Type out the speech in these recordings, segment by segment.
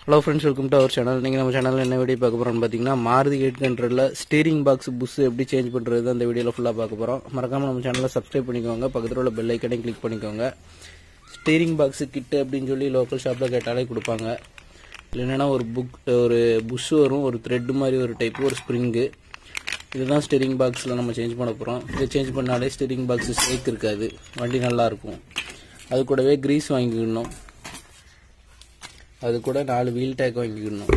Hello friends welcome to our channel நீங்கள் நம்ம சேனலில் என்ன வீடியோ பார்க்க போகிறோம்னு பார்த்தீங்கன்னா மாருதி எயிட் ஹண்ட்ரடில் ஸ்டீரிங் பாக்ஸ் புஸ் எப்படி சேஞ்ச் பண்ணுறது தான் இந்த வீடியோவில் ஃபுல்லாக பார்க்க போகிறோம் மறக்காமல் நம்ம சேனலை சப்ஸ்கிரைப் பண்ணிக்கோங்க பக்கத்தில் உள்ள பெல் ஐக்கனையும் கிளிக் பண்ணிக்கோங்க ஸ்டீரிங் பாக்ஸ் கிட்டு அப்படின்னு சொல்லி லோக்கல் ஷாப்பில் கேட்டாலே கொடுப்பாங்க இல்லைன்னா ஒரு புக் ஒரு புஷ் வரும் ஒரு த்ரெட் மாதிரி ஒரு டைப் ஒரு ஸ்ப்ரிங்கு இதுதான் ஸ்டீரிங் பாக்ஸில் நம்ம சேஞ்ச் பண்ண போகிறோம் இதை சேஞ்ச் பண்ணாலே ஸ்டீரிங் பாக்ஸ் ஷேக் இருக்காது வண்டி நல்லா இருக்கும் அது கூடவே கிரீஸ் வாங்கிக்கணும் அது கூட நாலு வீல் டேக் வாங்கிக்கணும்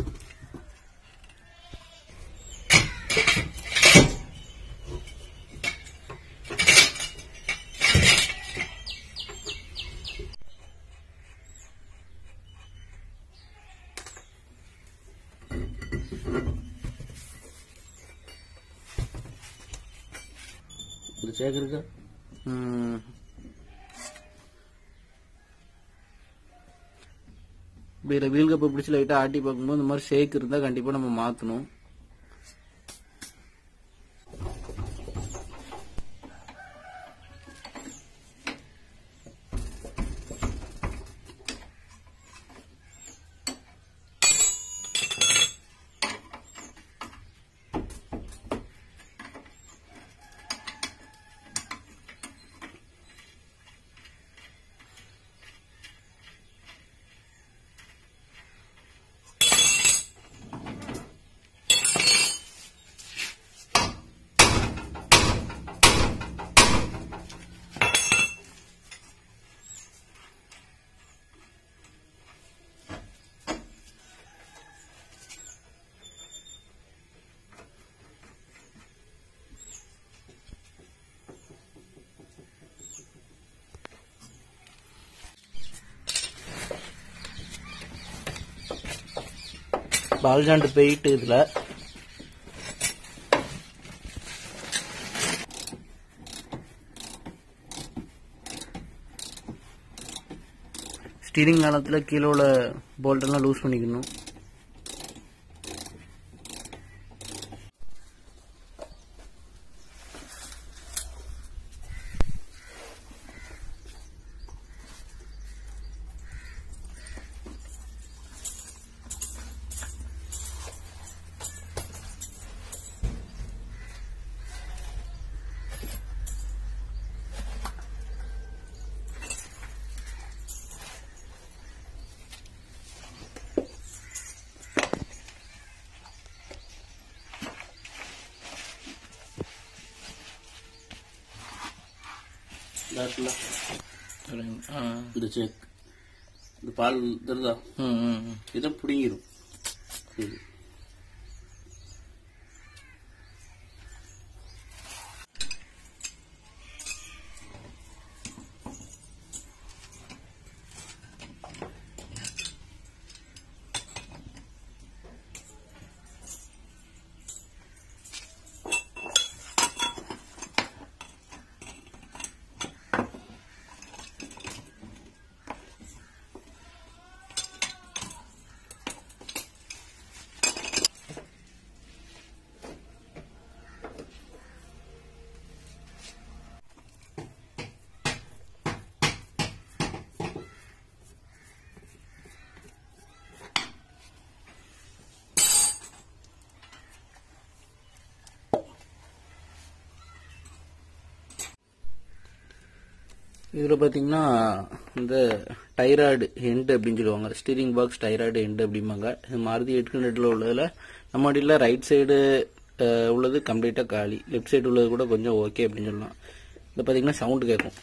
இது சேர்க்குறக்கா இதில் வீல் கப்பை பிடிச்சி லைட்டாக ஆட்டி பார்க்கும்போது இந்த மாதிரி ஷேக் இருந்தால் கண்டிப்பாக நம்ம மாற்றணும் பால் ஜாண்டு போயிட்டு இதில் ஸ்டீரிங் காலத்தில் கீழே உள்ள போல்ட்டெல்லாம் லூஸ் பண்ணிக்கணும் இந்த செக் இந்த பால் தெரியுதா இதை பிடிங்கிரும் இது. இதில் பார்த்தீங்கன்னா இந்த டைராய்டு எண்டு அப்படின்னு சொல்லுவாங்க ஸ்டீரிங் பாக்ஸ் டைராய்டு எண்டு அப்படிம்பாங்க இது மாருதி எயிட் ஹண்ட்ரட்ல உள்ளதில் நம்ம வண்டியில் ரைட் சைடு உள்ளது கம்ப்ளீட்டாக காலி லெஃப்ட் சைடு உள்ளது கூட கொஞ்சம் ஓகே அப்படின்னு சொல்லலாம் இது பார்த்தீங்கன்னா சவுண்டு கேட்கும்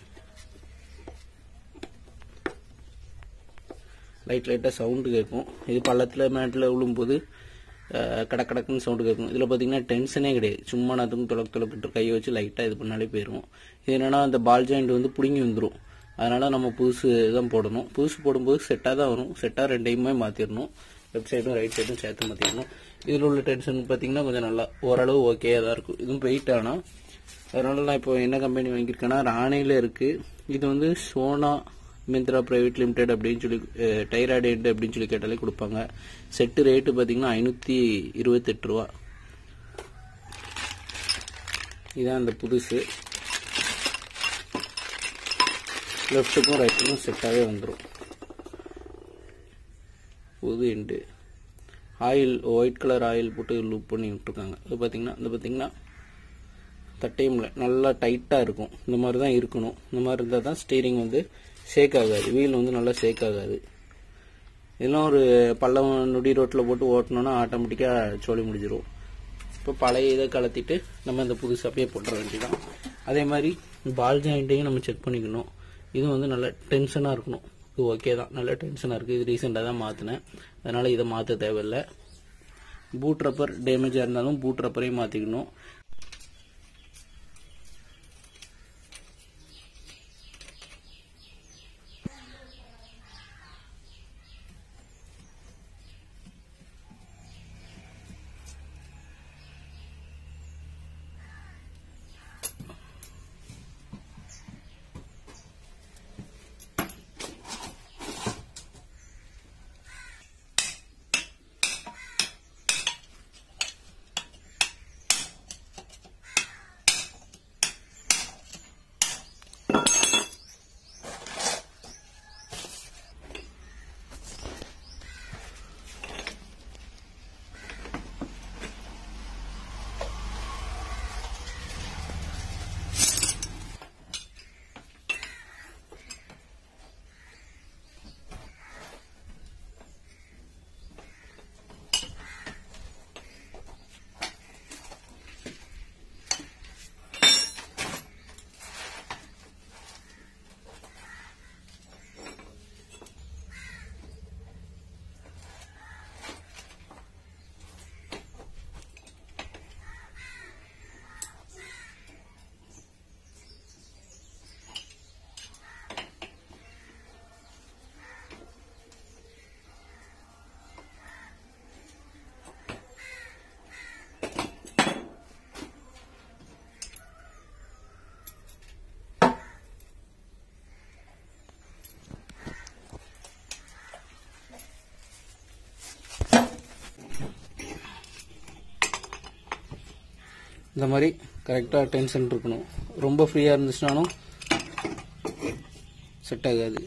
லைட் லைட்டாக சவுண்டு கேட்கும் இது பள்ளத்தில் மேட்டில் விழும்போது அஹ், கடக் கடக்குன்னு சவுண்டு கேட்கும் இதில் பார்த்தீங்கன்னா டென்ஷனே கிடையாது சும்மா நான் தொலக்கு தொலக்கிட்டு கையை வச்சு லைட்டாக இது பண்ணாலே போயிடும் இது என்னன்னா அந்த பால் ஜாயிண்ட் வந்து பிடுங்கி வந்துடும் அதனால நம்ம புதுசு தான் போடணும் புதுசு போடும்போது செட்டாக தான் வரும் செட்டாக ரெண்டையுமே மாற்றிடணும் லெஃப்ட் சைடும் ரைட் சைடும் சேர்த்து மாற்றிடணும் இதில் உள்ள டென்ஷன் பார்த்தீங்கன்னா கொஞ்சம் நல்லா ஓரளவு ஓகேயாக தான் இருக்கும் இதுவும் வெயிட் ஆனால் அதனால நான் இப்போ என்ன கம்பெனி வாங்கியிருக்கேன்னா ராணையில் இருக்குது இது வந்து சோனா மிந்த்ரா பிரைவேட் லிமிடெட் அப்படின்னு சொல்லி டைராய்டு எண்டு அப்படின்னு சொல்லி கேட்டாலே கொடுப்பாங்க செட்டு ரேட்டு பார்த்தீங்கன்னா ஐநூற்றி இருபத்தெட்டு ரூபா இதான் அந்த புதுசு லெஃப்ட்டுக்கும் ரைட்டுக்கும் செட்டாகவே வந்துடும் புது end oil white colour oil போட்டு லூப் பண்ணி விட்டுருக்காங்க இது பார்த்தீங்கன்னா இது பார்த்தீங்கன்னா தட்டையும்ல நல்லா டைட்டாக இருக்கும் இந்த மாதிரி தான் இருக்கணும் இந்த மாதிரி இருந்தால் தான் ஸ்டீரிங் வந்து ஷேக் ஆகாது வீல் வந்து நல்லா ஷேக் ஆகாது இதெல்லாம் ஒரு பள்ளம் நொடி ரோட்டில் போட்டு ஓட்டணும்னா ஆட்டோமேட்டிக்காக சோழி முடிஞ்சிடும் இப்போ பழைய இதை கலத்திட்டு நம்ம இந்த புதுசு அப்படியே போட்டுற வேண்டியதான் அதே மாதிரி பால் ஜாயிண்ட்டையும் நம்ம செக் பண்ணிக்கணும் இது வந்து நல்ல டென்ஷனாக இருக்கணும் இது ஓகே தான் நல்ல டென்ஷனாக இருக்குது இது ரீசெண்டாக தான் மாற்றினேன் அதனால் இதை மாற்ற தேவையில்லை பூட் ரப்பர் டேமேஜாக இருந்தாலும் பூட் ரப்பரையும் மாற்றிக்கணும் இந்த மாதிரி கரெக்டாக டென்ஷன் இருக்கணும் ரொம்ப ஃப்ரீயாக இருந்துச்சுனாலும் செட் ஆகாது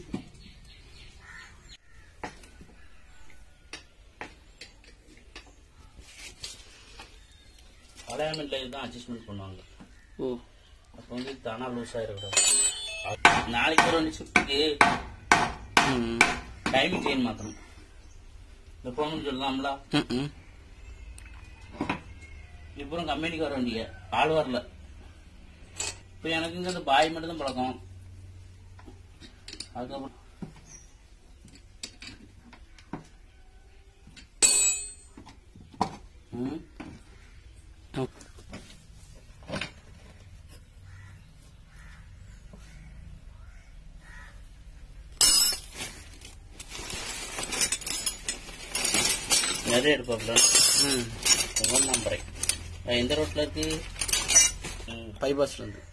அலைன்மெண்ட்ல இதுதான் அட்ஜஸ்ட்மெண்ட் பண்ணுவாங்க ஓ அப்போ வந்து தானா லூஸ் ஆயிடக்கூடாது நாளைக்கு ஒரு ரெண்டு ஷிஃப்ட்டுக்கு ம் டைமிங் செயின் மாற்றணும் இந்த போகணும்னு சொல்லலாம்ல ம், ம் இப்போ கம்பெனிக்கு வர வேண்டிய ஆள் வரல இப்போ எனக்கு இங்க இந்த பாய் மட்டும் தான் பழக்கம் அதுக்கப்புறம் ம் ஓ. நிறைய எடுப்பாப்ல ம் ஒன் நம்பரை எந்த ரோட்ல இருக்கு ம், பைபாஸ்லேருந்து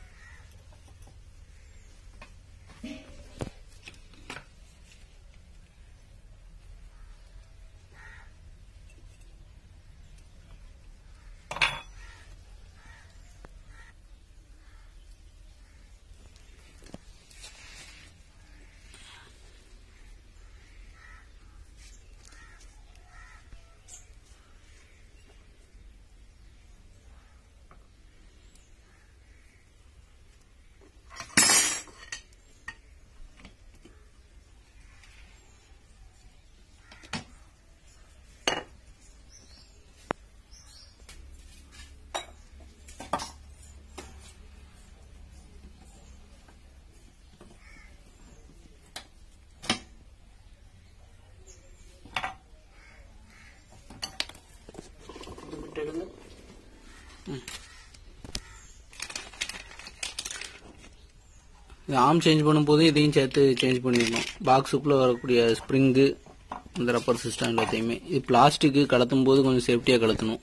இது ஆம் சேஞ்ச் பண்ணும்போது இதையும் சேர்த்து சேஞ்ச் பண்ணிடணும் பாக்ஸுக்குள்ளே வரக்கூடிய ஸ்ப்ரிங்கு இந்த ரப்பர் சிஸ்டம் எல்லாத்தையுமே இது பிளாஸ்டிக்கு கலத்தும் போது கொஞ்சம் சேஃப்டியாக கலத்தணும்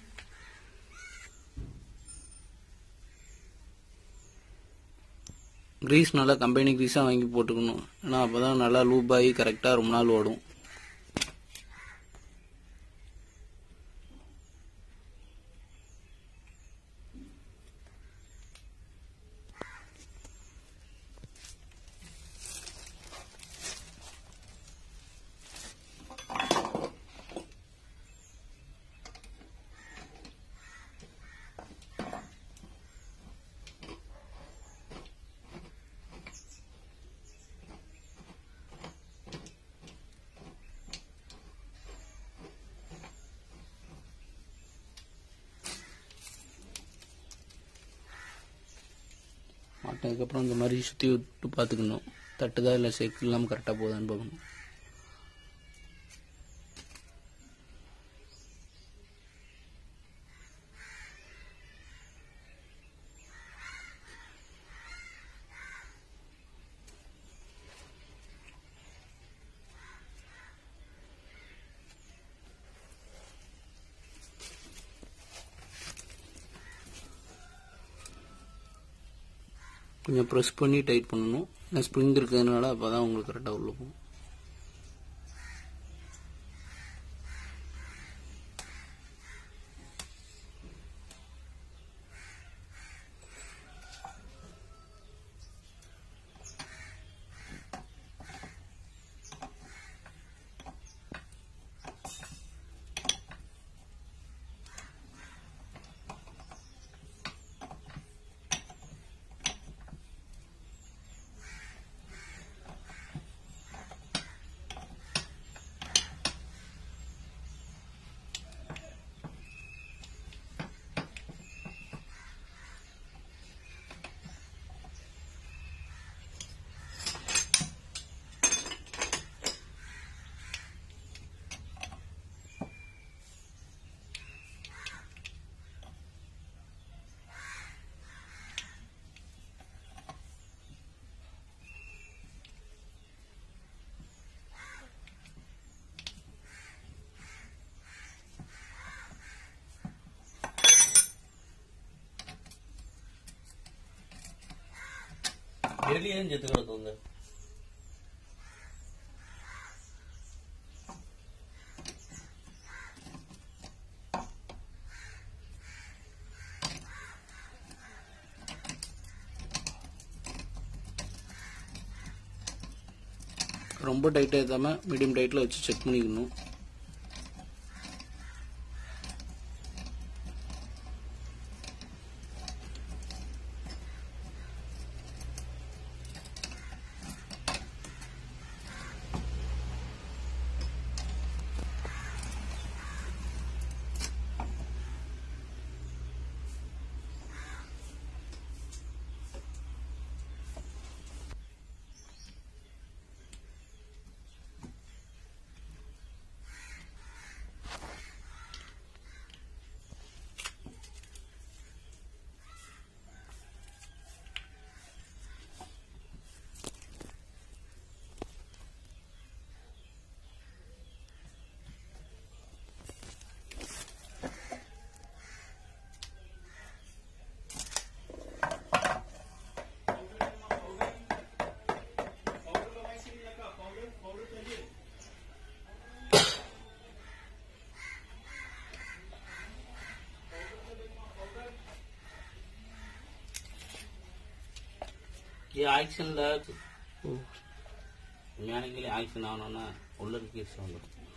கிரீஸ் நல்லா கம்பெனி கிரீஸாக வாங்கி போட்டுக்கணும் ஏன்னா அப்போ தான் நல்லா லூப் ஆகி கரெக்டாக ரொம்ப நாள் ஓடும் மாட்டினதுக்கப்புறம் இந்த மாதிரி சுற்றி விட்டு பார்த்துக்கணும் தட்டுதா இல்லை செக்கு இல்லாமல் கரெக்டாக போகுதான்னு பார்க்கணும் கொஞ்சம் ப்ரெஸ் பண்ணி டைட் பண்ணணும் ஏன்னா ஸ்ப்ரிங் இருக்கிறதுனால அப்போ தான் உங்களுக்கு கரெக்டாக உள்ள போகும் வெளியே செத்து கிடக்குங்க ரொம்ப டைட்டாக ஏற்றாமல் மீடியம் டைட்டில் வச்சு செக் பண்ணிக்கணும் இது ஆக்ஷன்ல ஞானிகளே ஆக்ஷன் ஆகணும்னா உள்ள இருக்க கேஸ் வந்துடும்